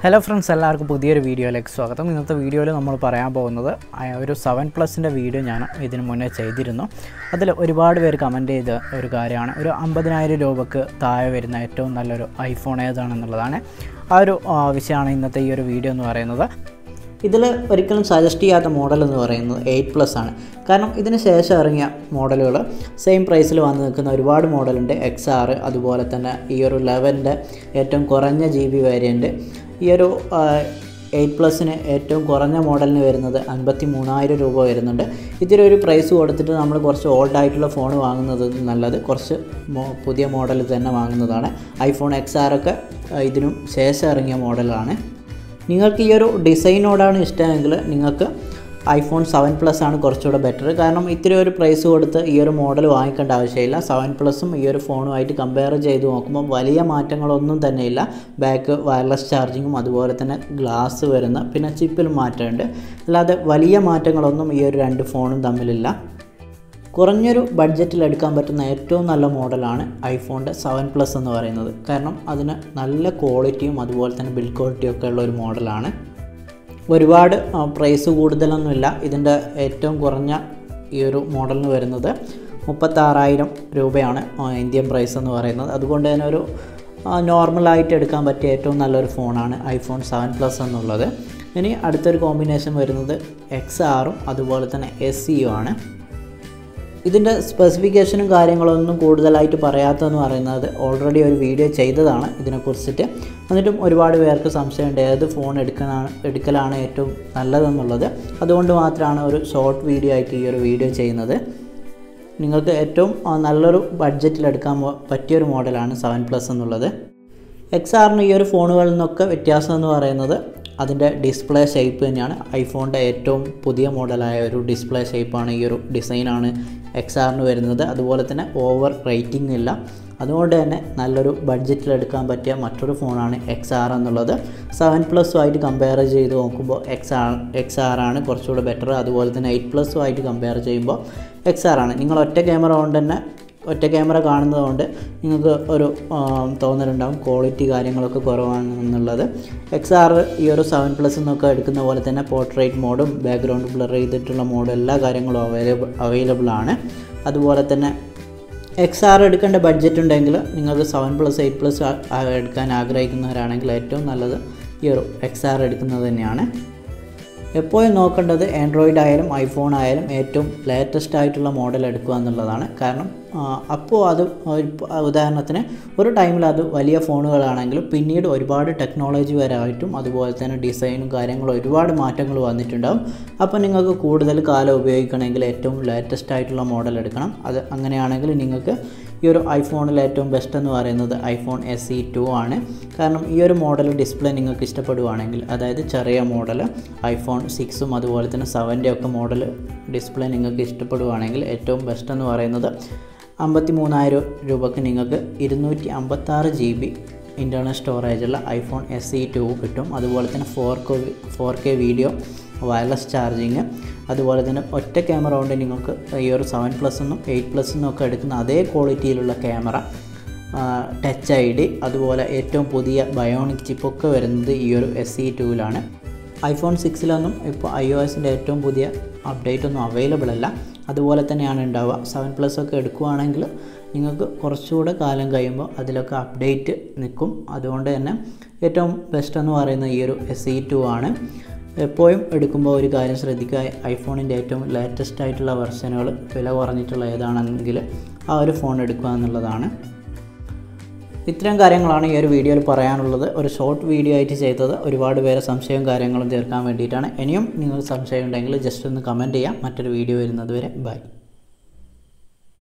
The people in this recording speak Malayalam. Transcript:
ഹലോ ഫ്രണ്ട്സ് എല്ലാവർക്കും പുതിയൊരു വീഡിയോയിലേക്ക് സ്വാഗതം ഇന്നത്തെ വീഡിയോയിൽ നമ്മൾ പറയാൻ പോകുന്നത് ആ, ഒരു സെവൻ പ്ലസിൻ്റെ വീഡിയോ ഞാൻ ഇതിന് മുന്നേ ചെയ്തിരുന്നു അതിൽ ഒരുപാട് പേര് കമൻറ്റ് ചെയ്ത ഒരു കാര്യമാണ് ഒരു അമ്പതിനായിരം രൂപക്ക് താഴെ വരുന്ന ഏറ്റവും നല്ലൊരു ഐഫോൺ ഏതാണെന്നുള്ളതാണ് ആ ഒരു ആ, വിഷയമാണ് ഇന്നത്തെ ഈ ഒരു വീഡിയോ എന്ന് പറയുന്നത് ഇതിൽ ഒരിക്കലും സജസ്റ്റ് ചെയ്യാത്ത മോഡൽ എന്ന് പറയുന്നത് എയ്റ്റ് പ്ലസ് ആണ് കാരണം ഇതിന് ശേഷം ഇറങ്ങിയ മോഡലുകൾ സെയിം പ്രൈസിൽ വന്ന് നിൽക്കുന്ന ഒരുപാട് മോഡലുണ്ട് എക്സ് ആറ് അതുപോലെ തന്നെ ഈ ഒരു ലെവൻ്റെ ഏറ്റവും കുറഞ്ഞ ജി ബി വേരിയൻറ്റ് ഈ ഒരു എയ്റ്റ് പ്ലസിന് ഏറ്റവും കുറഞ്ഞ മോഡലിന് വരുന്നത് അൻപത്തി മൂന്നായിരം രൂപ വരുന്നുണ്ട് ഇതിലൊരു പ്രൈസ് കൊടുത്തിട്ട് നമ്മൾ കുറച്ച് ഓൾഡ് ആയിട്ടുള്ള ഫോൺ വാങ്ങുന്നത് നല്ലത് കുറച്ച് മോ പുതിയ മോഡൽ തന്നെ വാങ്ങുന്നതാണ് ഐഫോൺ എക്സ് ആറൊക്കെ ഇതിനും ശേഷം ഇറങ്ങിയ മോഡലാണ് നിങ്ങൾക്ക് ഈ ഒരു ഡിസൈനോടാണ് ഇഷ്ടമെങ്കിൽ നിങ്ങൾക്ക് ഐഫോൺ സെവൻ പ്ലസ് ആണ് കുറച്ചുകൂടെ ബെറ്റർ കാരണം ഇത്തിരി ഒരു പ്രൈസ് കൊടുത്ത് ഈ ഒരു മോഡൽ വാങ്ങിക്കേണ്ട ആവശ്യമില്ല സെവൻ പ്ലസും ഈ ഒരു ഫോണുമായിട്ട് കമ്പയർ ചെയ്ത് നോക്കുമ്പോൾ വലിയ മാറ്റങ്ങളൊന്നും തന്നെയില്ല ബാക്ക് വയർലെസ് ചാർജിങ്ങും അതുപോലെ തന്നെ ഗ്ലാസ് വരുന്ന പിന്നെ ചിപ്പിൽ മാറ്റമുണ്ട് അല്ലാതെ വലിയ മാറ്റങ്ങളൊന്നും ഈ ഒരു രണ്ട് ഫോണും തമ്മിലില്ല കുറഞ്ഞൊരു ബഡ്ജറ്റിൽ എടുക്കാൻ പറ്റുന്ന ഏറ്റവും നല്ല മോഡലാണ് ഐഫോണിൻ്റെ സെവൻ പ്ലസ് എന്ന് പറയുന്നത് കാരണം അതിന് നല്ല ക്വാളിറ്റിയും അതുപോലെ തന്നെ ബിൽഡ് ക്വാളിറ്റിയും ഒക്കെ ഉള്ള ഒരു മോഡലാണ് ഒരുപാട് പ്രൈസ് കൂടുതലൊന്നുമില്ല ഇതിൻ്റെ ഏറ്റവും കുറഞ്ഞ ഈ ഒരു മോഡലിന് വരുന്നത് മുപ്പത്താറായിരം രൂപയാണ് ആ, ഇന്ത്യൻ പ്രൈസ് എന്ന് പറയുന്നത് അതുകൊണ്ട് തന്നെ ഒരു നോർമലായിട്ട് എടുക്കാൻ പറ്റിയ ഏറ്റവും നല്ലൊരു ഫോണാണ് ഐഫോൺ സെവൻ പ്ലസ് എന്നുള്ളത് ഇനി അടുത്തൊരു കോമ്പിനേഷൻ വരുന്നത് എക്സ് ആറും അതുപോലെ തന്നെ എസ് സിയും ആണ് ഇതിൻ്റെ സ്പെസിഫിക്കേഷനും കാര്യങ്ങളൊന്നും കൂടുതലായിട്ട് പറയാത്തതെന്ന് പറയുന്നത് ഓൾറെഡി ഒരു വീഡിയോ ചെയ്തതാണ് ഇതിനെക്കുറിച്ചിട്ട് എന്നിട്ടും ഒരുപാട് പേർക്ക് സംശയമുണ്ട് ഏത് ഫോൺ എടുക്കാനാണ് എടുക്കലാണ് ഏറ്റവും നല്ലതെന്നുള്ളത് അതുകൊണ്ട് മാത്രമാണ് ഒരു ഷോർട്ട് വീഡിയോ ആയിട്ട് ഈ ഒരു വീഡിയോ ചെയ്യുന്നത് നിങ്ങൾക്ക് ഏറ്റവും ആ, നല്ലൊരു ബഡ്ജറ്റിൽ എടുക്കാൻ പോ- പറ്റിയൊരു മോഡലാണ് സെവൻ പ്ലസ് എന്നുള്ളത് എക്സ് ആറിന് ഈ ഒരു ഫോണുകളിൽ നിന്നൊക്കെ വ്യത്യാസം എന്ന് പറയുന്നത് അതിൻ്റെ ഡിസ്പ്ലേ ഷേപ്പ് തന്നെയാണ് ഐഫോണിൻ്റെ ഏറ്റവും പുതിയ മോഡലായ ഒരു ഡിസ്പ്ലേ ഷേപ്പാണ് ഈ ഒരു ഡിസൈനാണ് എക്സ് ആറിന് വരുന്നത് അതുപോലെ തന്നെ ഓവർ റേറ്റിംഗ് ഇല്ല അതുകൊണ്ട് തന്നെ നല്ലൊരു ബഡ്ജറ്റിൽ എടുക്കാൻ പറ്റിയ മറ്റൊരു ഫോണാണ് എക്സ് ആർ എന്നുള്ളത് സെവൻ പ്ലസുമായിട്ട് കമ്പയർ ചെയ്ത് നോക്കുമ്പോൾ എക്സ് ആർ എക്സ് ആർ ആണ് കുറച്ചുകൂടെ ബെറ്റർ അതുപോലെ തന്നെ എയ്റ്റ് പ്ലസുമായിട്ട് കമ്പയർ ചെയ്യുമ്പോൾ എക്സ് ആർ ആണ് നിങ്ങൾ ഒറ്റ ക്യാമറ കൊണ്ട് തന്നെ ഒറ്റ ക്യാമറ കാണുന്നത് കൊണ്ട് നിങ്ങൾക്ക് ഒരു ആ, തോന്നലുണ്ടാവും ക്വാളിറ്റി കാര്യങ്ങളൊക്കെ കുറവാണ് എന്നുള്ളത് എക്സ് ആർ ഈ ഒരു സെവൻ പ്ലസ് എന്നൊക്കെ എടുക്കുന്ന പോലെ തന്നെ പോർട്രേറ്റ് മോഡും ബാക്ക്ഗ്രൗണ്ട് ബ്ലർ ചെയ്തിട്ടുള്ള മോഡും എല്ലാ കാര്യങ്ങളും അവൈലബിൾ അവൈലബിൾ ആണ് അതുപോലെ തന്നെ എക്സ് ആർ എടുക്കേണ്ട ബഡ്ജറ്റ് ഉണ്ടെങ്കിൽ നിങ്ങൾക്ക് സെവൻ പ്ലസ് എയ്റ്റ് പ്ലസ് എടുക്കാൻ ആഗ്രഹിക്കുന്നവരാണെങ്കിൽ ഏറ്റവും നല്ലത് ഈ ഒരു എക്സ് ആർ എടുക്കുന്നത് തന്നെയാണ് എപ്പോഴും നോക്കേണ്ടത് ആൻഡ്രോയിഡ് ആയാലും ഐഫോൺ ആയാലും ഏറ്റവും ലേറ്റസ്റ്റ് ആയിട്ടുള്ള മോഡൽ എടുക്കുക എന്നുള്ളതാണ് കാരണം ആ, അപ്പോൾ അത് ഒരു പ- ഉദാഹരണത്തിന് ഒരു ടൈമിൽ അത് വലിയ ഫോണുകളാണെങ്കിലും പിന്നീട് ഒരുപാട് ടെക്നോളജി വരായിട്ടും അതുപോലെ തന്നെ ഡിസൈനും കാര്യങ്ങളും ഒരുപാട് മാറ്റങ്ങൾ വന്നിട്ടുണ്ടാവും അപ്പോൾ നിങ്ങൾക്ക് കൂടുതൽ കാലം ഉപയോഗിക്കണമെങ്കിൽ ഏറ്റവും ലേറ്റസ്റ്റ് ആയിട്ടുള്ള മോഡൽ എടുക്കണം അത് അങ്ങനെയാണെങ്കിൽ നിങ്ങൾക്ക് ഈ ഒരു ഐഫോണിൽ ഏറ്റവും ബെസ്റ്റ് എന്ന് പറയുന്നത് ഐഫോൺ എസ് ഇ ടു ആണ് കാരണം ഈ ഒരു മോഡൽ ഡിസ്പ്ലേ നിങ്ങൾക്ക് ഇഷ്ടപ്പെടുവാണെങ്കിൽ അതായത് ചെറിയ മോഡൽ ഐഫോൺ സിക്സും അതുപോലെ തന്നെ സെവൻ്റെ ഒക്കെ മോഡൽ ഡിസ്പ്ലേ നിങ്ങൾക്ക് ഇഷ്ടപ്പെടുവാണെങ്കിൽ ഏറ്റവും ബെസ്റ്റ് എന്ന് പറയുന്നത് അമ്പത്തി മൂന്നായിരം രൂപക്ക് നിങ്ങൾക്ക് ഇരുന്നൂറ്റി അമ്പത്താറ് ജി ബി ഇൻറ്റേർണൽ സ്റ്റോറേജുള്ള ഐഫോൺ എസ് ഇ ടു കിട്ടും അതുപോലെ തന്നെ four K four K video wireless charging അതുപോലെ തന്നെ ഒറ്റ ക്യാമറ കൊണ്ട് നിങ്ങൾക്ക് ഈ ഒരു സെവൻ പ്ലസ് എന്നും എയ്റ്റ് പ്ലസ് എന്നും ഒക്കെ എടുക്കുന്ന അതേ ക്വാളിറ്റിയിലുള്ള ക്യാമറ ടച്ച് ഐ ഡി അതുപോലെ ഏറ്റവും പുതിയ ബയോണിക് ചിപ്പൊക്കെ വരുന്നത് ഈ ഒരു എസ് ഇ ടുവിലാണ് ഐഫോൺ സിക്സിലൊന്നും ഇപ്പോൾ ഐ ഒ എസിൻ്റെ ഏറ്റവും പുതിയ അപ്ഡേറ്റ് ഒന്നും അവൈലബിൾ അല്ല അതുപോലെ തന്നെയാണ് ഉണ്ടാവുക സെവൻ പ്ലസ് ഒക്കെ എടുക്കുവാണെങ്കിൽ നിങ്ങൾക്ക് കുറച്ചുകൂടെ കാലം കഴിയുമ്പോൾ അതിലൊക്കെ അപ്ഡേറ്റ് നിൽക്കും അതുകൊണ്ട് തന്നെ ഏറ്റവും ബെസ്റ്റ് എന്ന് പറയുന്നത് ഈ ഒരു എസ് ഇ ടു ആണ് എപ്പോഴും എടുക്കുമ്പോൾ ഒരു കാര്യം ശ്രദ്ധിക്കുക ഐഫോണിൻ്റെ ഏറ്റവും ലേറ്റസ്റ്റ് ആയിട്ടുള്ള വെർഷനുകൾ വില കുറഞ്ഞിട്ടുള്ള ഏതാണെങ്കിൽ ആ ഒരു ഫോൺ എടുക്കുക എന്നുള്ളതാണ് ഇത്തരം കാര്യങ്ങളാണ് ഈ ഒരു വീഡിയോയിൽ പറയാനുള്ളത് ഒരു ഷോർട്ട് വീഡിയോ ആയിട്ട് ചെയ്തത് ഒരുപാട് പേരെ സംശയവും കാര്യങ്ങളും തീർക്കാൻ വേണ്ടിയിട്ടാണ് ഇനിയും നിങ്ങൾക്ക് സംശയം ഉണ്ടെങ്കിൽ ജസ്റ്റ് ഒന്ന് കമൻറ്റ് ചെയ്യാം മറ്റൊരു വീഡിയോ വരുന്നത് വരെ ബൈ